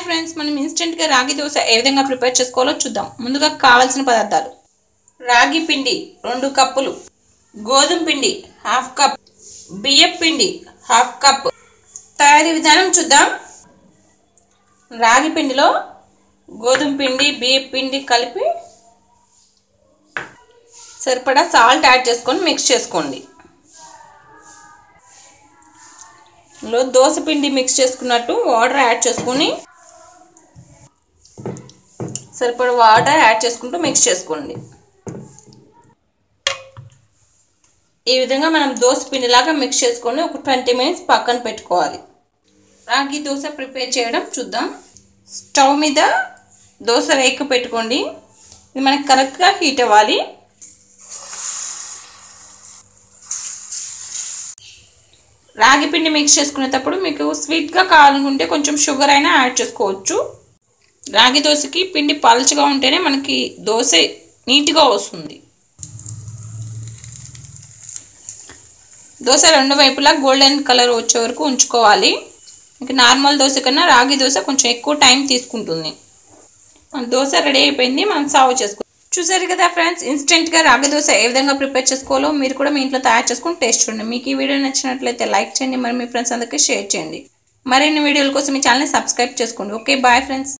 friends మనం ఇన్స్టెంట్గా రాగి దోశ ఏ విధంగా ప్రిపేర్ చేసుకోవాలో చూద్దాం ముందుగా కావాల్సిన పదార్థాలు రాగి పిండి రెండు కప్పులు గోధుమ పిండి హాఫ్ కప్ బియ్యం పిండి హాఫ్ కప్ తయారీ విధానం చూద్దాం రాగి పిండిలో గోధుమ పిండి బియ్యం పిండి కలిపి సరిపడా సాల్ట్ యాడ్ చేసుకొని మిక్స్ చేసుకోండి లో దోశ పిండి మిక్స్ చేసుకున్నట్టు వాటర్ యాడ్ చేసుకొని సరిపడ వాటర్ యాడ్ చేసుకుంటూ మిక్స్ చేసుకోండి ఈ విధంగా మనం దోశ పిండిలాగా మిక్స్ చేసుకొని ఒక ట్వంటీ మినిట్స్ పక్కన పెట్టుకోవాలి రాగి దోశ ప్రిపేర్ చేయడం చూద్దాం స్టవ్ మీద దోశ రేకు పెట్టుకోండి ఇది మనకి కరెక్ట్గా హీట్ అవ్వాలి రాగి పిండి మిక్స్ చేసుకునేటప్పుడు మీకు స్వీట్గా కావాలనుకుంటే కొంచెం షుగర్ అయినా యాడ్ చేసుకోవచ్చు రాగి దోశకి పిండి పలచగా ఉంటేనే మనకి దోశ నీట్గా వస్తుంది దోశ రెండు వైపులా గోల్డెన్ కలర్ వచ్చే వరకు ఉంచుకోవాలి మీకు నార్మల్ దోశ కన్నా రాగి దోశ కొంచెం ఎక్కువ టైం తీసుకుంటుంది మన దోశ రెడీ అయిపోయింది మనం సర్వ్ చేసుకో చూసారు కదా ఫ్రెండ్స్ ఇన్స్టెంట్గా రాగి దోశ ఏ విధంగా ప్రిపేర్ చేసుకోవాలో మీరు కూడా మీ ఇంట్లో తయారు చేసుకుని టేస్ట్ చూడండి మీకు ఈ వీడియో నచ్చినట్లయితే లైక్ చేయండి మరి మీ ఫ్రెండ్స్ అందరికీ షేర్ చేయండి మరిన్ని వీడియోల కోసం మీ ఛానల్ని సబ్స్క్రైబ్ చేసుకోండి ఓకే బాయ్ ఫ్రెండ్స్